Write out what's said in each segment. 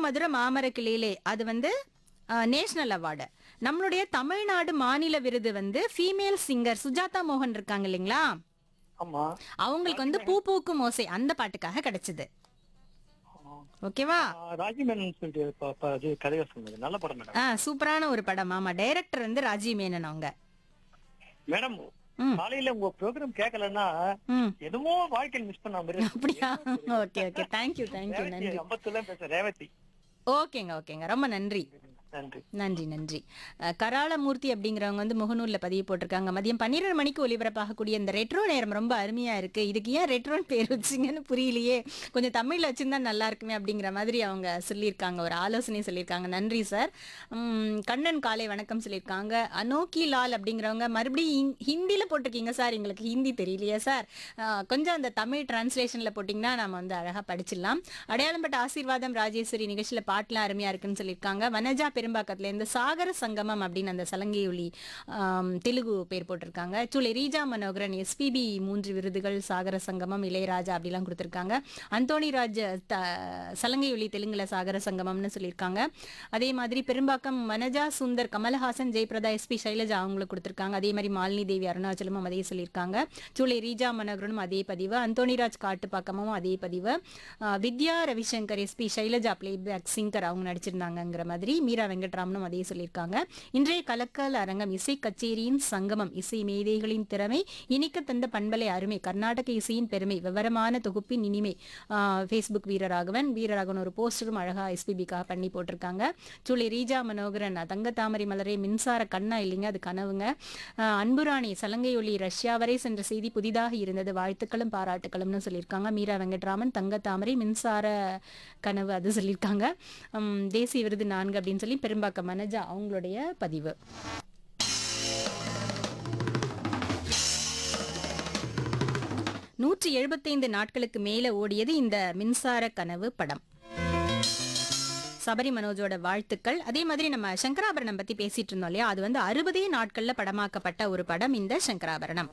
மதுர மாமர கிளியிலே அது வந்து national award நம்மளுடைய தமிழ்நாடு மாநில விருது வந்து ஃபீமேல் சிங்கர் சுஜாதா மோகன் இருக்காங்க இல்லைங்களா ஆமா அவங்களுக்கு வந்து பூ பூக்கும் ஓசை அந்த பாட்டுக்காக கிடைச்சது ஓகேவா ஆ, ராஜி மேனன் சொல்லிட்டு ப- ப- இது கதையை சொன்னது நல்ல படம் மேடம் ஆ சூப்பரான ஒரு படம் ஆமா டைரக்டர் வந்து ராஜீவ் மேனன் அவங்க மேடம் ம். காலையில உங்க ப்ரோக்ராம் கேட்கலன்னா ம் என்னமோ வாழ்க்கையில் மிஸ் பண்ணாம இருக்கு. அப்படியா okay okay thank you thank you Revathi நன்றி அம்பத்தூர்ல பேசுறேன் ரேவதி ஓகேங்க ஓகேங்க ரொம்ப நன்றி நன்றி நன்றி நன்றி அஹ், கராளமூர்த்தி அப்படிங்கிறவங்க வந்து முகநூல்ல பதிவு போட்டிருக்காங்க மதியம் பன்னிரெண்டு மணிக்கு ஒலிபரப்பாகக்கூடிய இந்த ரெட்ரோ நேரம் ரொம்ப அருமையா இருக்கு இதுக்கு ஏன் ரெட்ரோன்னு பேர் வச்சிங்கன்னு புரியலையே கொஞ்சம் தமிழ்ல வச்சிருந்தா நல்லா இருக்குமே அப்படிங்கிற மாதிரி அவங்க சொல்லியிருக்காங்க ஒரு ஆலோசனை சொல்லியிருக்காங்க நன்றி சார் உம், கண்ணன் காலை வணக்கம் சொல்லியிருக்காங்க அனோக்கி லால் அப்படிங்கிறவங்க மறுபடியும் ஹிந்- ஹிந்தில போட்டிருக்கீங்க சார் எங்களுக்கு ஹிந்தி தெரியலையே சார் அஹ், கொஞ்சம் அந்த தமிழ் டிரான்ஸ்லேஷன்ல போட்டிங்கன்னா நம்ம வந்து அழகா படிச்சிடலாம் அடையாளம்பட்ட ஆசீர்வாதம் ராஜேஸ்வரி நிகழ்ச்சியில பாட்டுலாம் அருமையா இருக்குன்னு சொல்லியிருக்காங்க வனஜா பெரும்பாக்கத்துல இருந்து சாகர சங்கமம் அப்படின்னு அந்த சலங்கை ஒளி ஆம், தெலுங்கு பேர் போட்டிருக்காங்க ஆக்சுவலி ரீஜா மனோகரன் எஸ்பிபி மூன்று விருதுகள் சாகர சங்கமம் இளையராஜா அப்படிலாம் கொடுத்திருக்காங்க அந்தோணி ராஜ் த சலங்கை ஒளி தெலுங்குல சாகர சங்கமம்னு சொல்லியிருக்காங்க அதே மாதிரி பெரும்பாக்கம் வனஜா சுந்தர் கமலஹாசன் ஜெயபிரதா எஸ்பி சைலஜா அவங்களுக்கு கொடுத்திருக்காங்க அதே மாதிரி மாலினி தேவி அருணாச்சலமும் அதே சொல்லியிருக்காங்க சூளை ரீஜா மனோகரனும் அதே பதிவு அந்தோணிராஜ் காட்டுப்பாக்கமும் அதே பதிவு ஆஹ் Vidya Ravishankar SP Sailaja playback singer அவங்க நடிச்சிருந்தாங்கங்கிற மாதிரி மீரா வெங்கட்ராமனும் அதே சொல்லியிருக்காங்க இன்றைய கலக்கல் அரங்கம் இசை கச்சேரியின் சங்கமம் இசை மேதைகளின் திறமை இனிக்க தந்த பண்பலை அருமை கர்நாடக இசையின் பெருமை விவரமான தொகுப்பின் இனிமை ஃபேஸ்புக் வீரராகவன் வீரராகவன் ஒரு போஸ்டரும் அழகா எஸ்பிபிக்காக பண்ணி போட்டிருக்காங்க சூளை ரீஜா மனோகரன் தங்க தாமரை மலரே மின்சார கண்ணா இல்லைங்க அது கனவுங்க ஆஹ் அன்புராணி சலங்கை ஒளி ரஷ்யா வரை சென்ற செய்தி புதிதாக இருந்தது வாழ்த்துக்களும் பாராட்டுக்களும்னு சொல்லியிருக்காங்க மீரா வெங்கட்ராமன் தங்க தாமரை மின்சார கனவு அது சொல்லியிருக்காங்க உம், தேசிய விருது நான்கு அப்படின்னு சொல்லி பெரும்பாக்கம் மனஜா அவங்களுடைய பதிவு நூற்றி எழுபத்தைந்து நாட்களுக்கு மேல ஓடியது இந்த மின்சார கனவு படம் சபரி மனோஜோட வாழ்த்துக்கள் அதே மாதிரி நம்ம சங்கராபரணம் பத்தி பேசிட்டு இருந்தோம் இல்லையா அது வந்து அறுபதே நாட்கள்ல படமாக்கப்பட்ட ஒரு படம் இந்த சங்கராபரணம்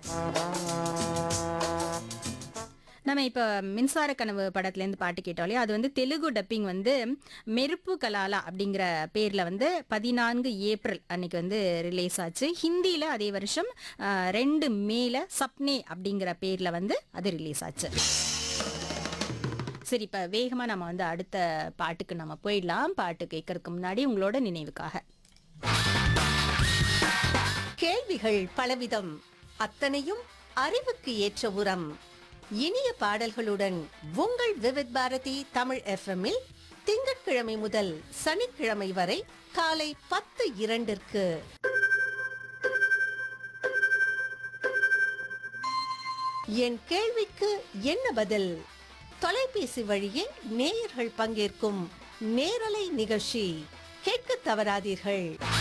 நம்ம இப்போ மின்சார கனவு படத்துலேருந்து பாட்டு கேட்டோம் இல்லையா அது வந்து தெலுங்கு டப்பிங் வந்து மெருப்பு கலாலா அப்படிங்கிற பேரில் வந்து பதினான்கு ஏப்ரல் அன்னைக்கு வந்து ரிலீஸ் ஆச்சு ஹிந்தியில் அதே வருஷம் ஆஹ், ரெண்டு மேல சப்னே அப்படிங்கிற பேரில் வந்து அது ரிலீஸ் ஆச்சு சரி இப்போ வேகமாக நம்ம வந்து அடுத்த பாட்டுக்கு நம்ம போயிடலாம் பாட்டு கேட்கறதுக்கு முன்னாடி உங்களோட நினைவுக்காக கேள்விகள் பலவிதம் அத்தனையும் அறிவுக்கு ஏற்ற உரம் இனிய பாடல்களுடன் உங்கள் விவித் பாரதி தமிழ் எஃப்எம்மில் திங்கட்கிழமை முதல் சனிக்கிழமை வரை காலை பத்து இரண்டிற்கு என் கேள்விக்கு என்ன பதில் தொலைபேசி வழியே நேயர்கள் பங்கேற்கும் நேரலை நிகழ்ச்சி கேட்க தவறாதீர்கள்